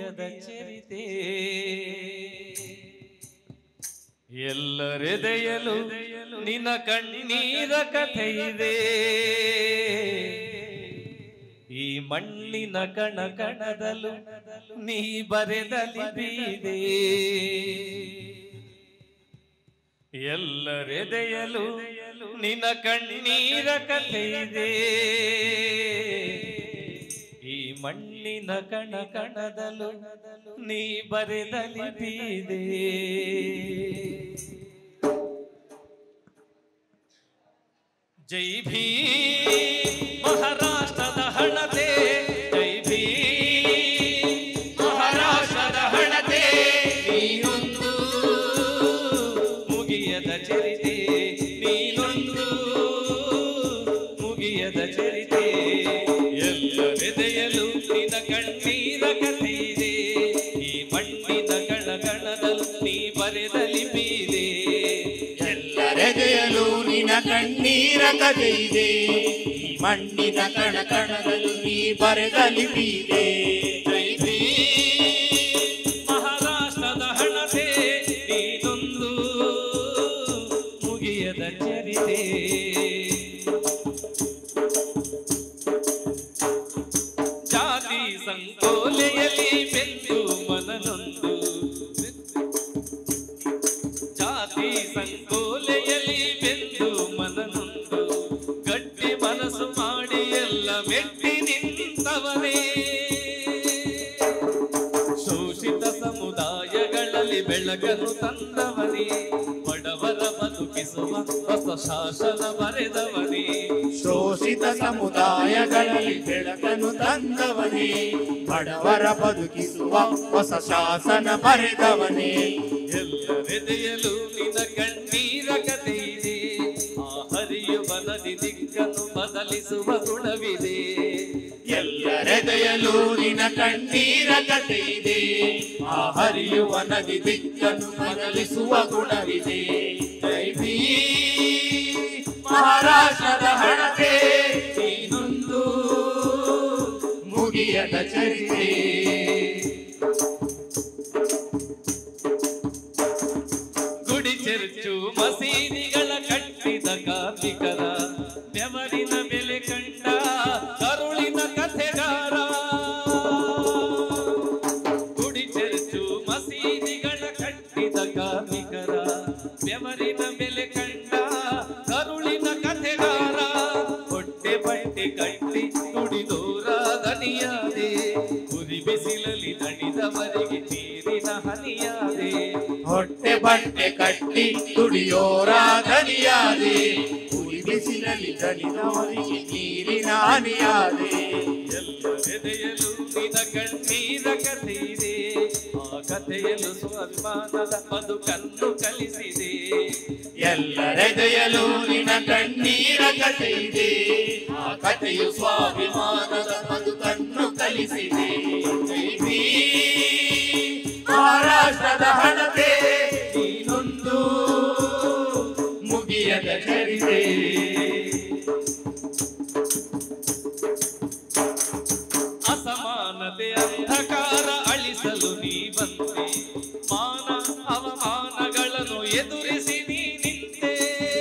ಮುಗಿಯದ ಚರಿತೆ ಎಲ್ಲರೆದೆಯಲು ನಿನ್ನ ಕಣ್ಣೀರ ಕಥೆ ಇದೆ ಈ ಮಣ್ಣಿನ ಕಣ ಕಣದಲು ನೀ ಬರೆದಲಿ ಬೀದೆ ಎಲ್ಲರೆದೆಯಲು ನಿನ್ನ ಕಣ್ಣೀರ ಕಥೆ ಇದೆ ಈ ಮಣ್ಣಿನ ಕಣ ಕಣದಲು ನೀ ಬರೆದಲಿ ಬೀದೆ ಜೈ ಭೀ ಮಹಾರಾಷ್ಟ್ರದ ಹಣತೆ ಜೈ ಭೀ ಮಹಾರಾಷ್ಟ್ರದ ಹಣತೆ ನೀನೊಂದು ಮುಗಿಯದ ಚರಿತೆ ನೀನೊಂದು ಮುಗಿಯದ ಚರಿತೆ ಎಲ್ಲರೆದೆಯಲು ನಿನ್ನ ಕಣ್ಣೀರ ಕಥೆ ಇದೆ ಈ ಮಣ್ಣಿನ ಗಣಗಣದಲು ನೀ ಬರೆದಲಿ ಬೀದೆ ಎಲ್ಲರೆದೆಯಲು ನಿನ ಕಣ್ಣೀರ ಕಥೆ ಇದೆ ಈ ಮಣ್ಣಿನ ಕಣ ಕಣದಲ್ಲೂ ನೀ ಬರೆದಲಿ ಬೀದೆ ಜೈ ಭೀ ಮಹಾರಾಷ್ಟ್ರದ ಹಣತೆ ನೀನೊಂದು ಮುಗಿಯದ ಚರಿತೆ ಜಾತಿ ಸಂಕೋಲೆಯಲ್ಲಿ ಬೆಂದು ಮನನೊಂದು ಜಾತಿ ಸಂಕೋಲೆಯಲ್ಲಿ ಬೆಂದು ಮನನೊಂದು ಗಟ್ಟಿ ಮನಸ್ಸು ಮಾಡಿ ಎಲ್ಲ ಮೆಟ್ಟಿ ನಿಂತವನೇ ಶೋಷಿತ ಸಮುದಾಯಗಳಲ್ಲಿ ಬೆಳಕನ್ನು ತಂದವನೇ ಬಡವರ ಬದುಕಿಸುವ ಹೊಸ ಶಾಸನ ಬರೆದವನೇ ಶೋಷಿತ ಸಮುದಾಯಗಳಲ್ಲಿ ಬೆಳಕನ್ನು ತಂದವನೇ ಬಡವರ ಬದುಕಿಸುವ ಹೊಸ ಶಾಸನ ಬರೆದವನೇ ಎಲ್ಲರೆದೆಯಲು ನಿನ್ನ ಕಣ್ಣೀರ ಕಥೆ ಇದೆ ಆ ಹರಿಯುವ ನದಿ ದಿಕ್ಕನ್ನು ಬದಲಿಸುವ ಗುಣವಿದೆ ಎಲ್ಲರೆದೆಯಲು ನಿನ ಕಣ್ಣೀರ ಕಥೆ ಇದೆ ಆ ಹರಿಯುವ ನದಿ ದಿಕ್ಕನ್ನು ಬದಲಿಸುವ ಗುಣವಿದೆ ಜೈ ಭೀ ಮಹಾರಾಷ್ಟ್ರದ ಹಣತೆ ನೀನೊಂದು ಮುಗಿಯದ ಚರಿತೆ ಗುಡಿ ಚರ್ಚು ಮಸೀದಿಗಳ ಕಟ್ಟಿದ ಕಾರ್ಮಿಕರ ಬೆವರಿನ ಬೆಲೆ ಕಂಡ ಕರುಳಿನ ಕಥೆಗಾರ ಗುಡಿ ಚರ್ಚು ಮಸೀದಿಗಳ ಕಟ್ಟಿದ ಕಾರ್ಮಿಕರ ಬೆವರಿನ ಬೆಲೆ ಕಂಡ ಕರುಳಿನ ಕಥೆಗಾರ ಹೊಟ್ಟೆ ಬಟ್ಟೆ ಕಟ್ಟಿ ದುಡಿದೋರ ದನಿಯಾದೆ ಉರಿ ಬಿಸಿಲಲ್ಲಿ ದಣಿದವರಿಗೆ ನೀರಿನ ಹನಿಯಾದೆ ಹೊಟ್ಟೆ ಬಟ್ಟೆ ಕಟ್ಟಿ ದುಡಿಯೋರ ದನಿಯಾದೆ ಉರಿ ಬಿಸಿಲಲ್ಲಿ ದಣಿದವರಿಗೆ ನೀರಿನ ಹಾನಿಯಾದೆ ಎಲ್ಲರೆದೆಯಲು ನಿನ ಕಣ್ಣೀರ ಕಥೆ ಇದೆ ಆ ಕಥೆಯಲು ಸ್ವಾಭಿಮಾನದ ಬದುಕನ್ನು ಕಲಿಸಿದೆ ಎಲ್ಲರೆದೆಯಲು ನಿನ ಕಣ್ಣೀರ ಕಥೆ ಇದೆ ಆ ಕಥೆಯು ಸ್ವಾಭಿಮಾನದ ಬದುಕನ್ನು ಕಲಿಸಿದೆ ಜೈ ಭೀ ಮಹಾರಾಷ್ಟ್ರದ ಹಣತೆ ನೀನೊಂದು ಮುಗಿಯದ ಚರಿತೆ ಅಸಮಾನತೆ ಅಂಧಕಾರ ಅಳಿಸಲು ನೀ ಬಂದೆ ಮಾನ ಅವಮಾನಗಳನ್ನು ಎದುರಿಸಿ ನೀ ನಿಂತೆ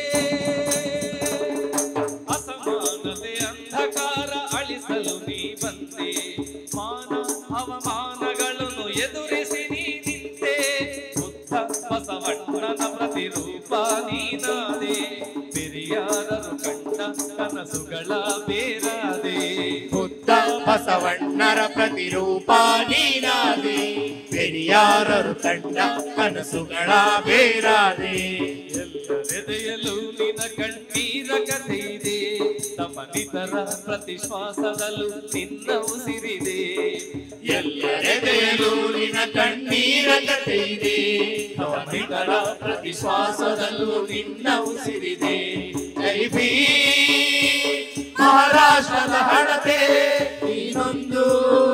ಅಸಮಾನತೆ ಅಂಧಕಾರ ಅಳಿಸಲು ನೀ ಬಂದೆ ಮಾನ ಅವಮಾನಗಳನ್ನು ಎದುರಿಸಿ ನೀ ನಿಂತೆ ಬುದ್ಧ ಬಸವಣ್ಣನ ಪ್ರತಿರೂಪ ನೀನಾದೆ ಪೆರಿಯಾರರು ಕಂಡ ಕನಸುಗಳ ಬೇರಾದೆ ಬುದ್ಧ ಬಸವಣ್ಣರ ಪ್ರತಿರೂಪ ನೀನಾದೆ ಪೆರಿಯಾರರು ಕಂಡ ಕನಸುಗಳ ಬೇರಾದೆ ಎಲ್ಲರೆದೆಯಲು ನಿನ ಕಣ್ಣೀರ ಕಥೆ ಇದೆ ತಮನಿತರ ಪ್ರತಿಶ್ವಾಸದಲ್ಲೂ ನಿನ್ನ ಉಸಿರಿದೆ ಎಲ್ಲರೆದೆಯಲು ನಿನ ಕಣ್ಣೀರ ಕಥೆ ಇದೆ ಅವನಿತರ ಪ್ರತಿಶ್ವಾಸದಲ್ಲೂ ನಿನ್ನ ಉಸಿರಿದೆ ಜೈ ಭೀ ಮಹಾರಾಷ್ಟ್ರದ ಹಣತೆ ನೀನೊಂದು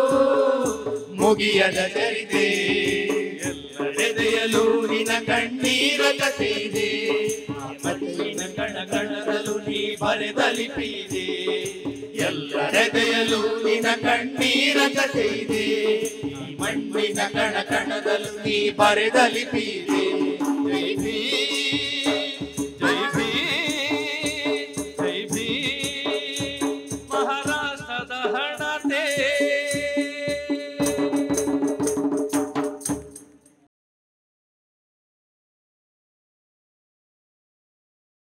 ಮುಗಿಯದ ಚರಿತೆ ಎಲ್ಲರೆದೆಯಲು ನಿನ ಕಣ್ಣೀರ ಕಥೆ ಇದೆ ಮಣ್ಣಿನ ಕಣ ಕಣದಲು ನೀ ಬರೆದ ಲಿಪಿದೆ ಎಲ್ಲರೆದೆಯಲು ನಿನ ಕಣ್ಣೀರ ಕಥೆ ಇದೆ ಈ ಮಣ್ಣಿನ ಕಣ ಕಣದಲ್ಲೂ ನೀ ಬರೆದ ಲಿಪಿ ಇದೆ ಜೈ ಭೀಮ್ ಜೈ ಭೀಮ್ ಜೈ ಭೀಮ್ ಮಹಾರಾಷ್ಟ್ರದ ಹಣತೆ